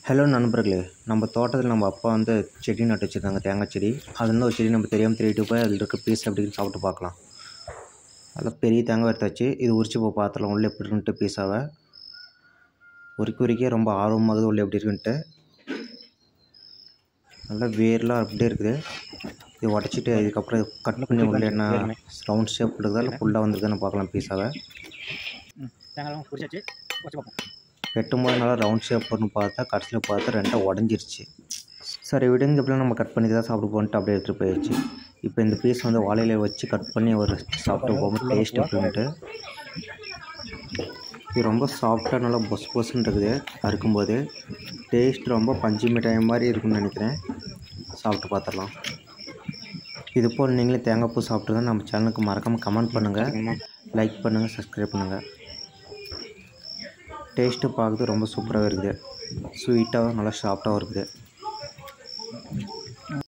hello நண்பர்களே நம்ம தோட்டத்தில் நம்ம அப்பா வந்து செடி நட்டு வச்சுருக்காங்க தேங்காய் செடி அதுலேருந்து ஒரு செடி நம்ம தெரியாமல் திருடிட்டு போய் அதில் இருக்க பீஸ் அப்படின்னு சாப்பிட்டு பார்க்கலாம் அதில் பெரிய தேங்காய் எடுத்தாச்சு இது உரிச்சு போய் பார்த்துலாம் உள்ளே எப்படி இருக்குன்ட்டு பீஸாவை உரிக்க உரிக்க ரொம்ப ஆர்வமாகுது உள்ளே எப்படி இருக்குன்ட்டு நல்லா வேர்லாம் அப்படியே இருக்குது இது உடச்சிட்டு அதுக்கப்புறம் இது கட் பண்ணி உள்ளே என்ன ரவுண்ட் ஷேப் இருக்குதா இல்லை ஃபுல்லாக வந்திருக்குன்னு பார்க்கலாம் பீஸாவை தேங்காய்லாம் பிடிச்சாச்சு வச்சு பார்ப்போம் வெட்டும்போது நல்லா ரவுண்ட் ஷேப் பண்ணி பார்த்தா கடைசியில் பார்த்தா ரெண்டாக உடஞ்சிருச்சு சரி விடுங்க இப்படிலாம் நம்ம கட் பண்ணி தான் சாப்பிட போன்ட்டு அப்படியே எடுத்துகிட்டு போயிடுச்சு இப்போ இந்த பீஸ் வந்து வாழையில வச்சு கட் பண்ணி ஒரு சாப்பிட்டு போகும்போது டேஸ்ட் அப்படின்ட்டு இது ரொம்ப சாஃப்டாக நல்லா பொஸ் பொஸ்ன்னு இருக்குது அறுக்கும்போது டேஸ்ட் ரொம்ப பஞ்சு மிட்டாய் மாதிரி இருக்குன்னு நினைக்கிறேன் சாப்பிட்டு பார்த்துடலாம் இது போல் நீங்களே தேங்காய் பூ சாப்பிட்டுங்க நம்ம சேனலுக்கு மறக்காமல் கமெண்ட் பண்ணுங்கள் லைக் பண்ணுங்கள் சப்ஸ்கிரைப் பண்ணுங்கள் டேஸ்ட்டு பார்க்குறது ரொம்ப சூப்பராக இருக்குது ஸ்வீட்டாகவும் நல்லா சாஃப்டாகவும் இருக்குது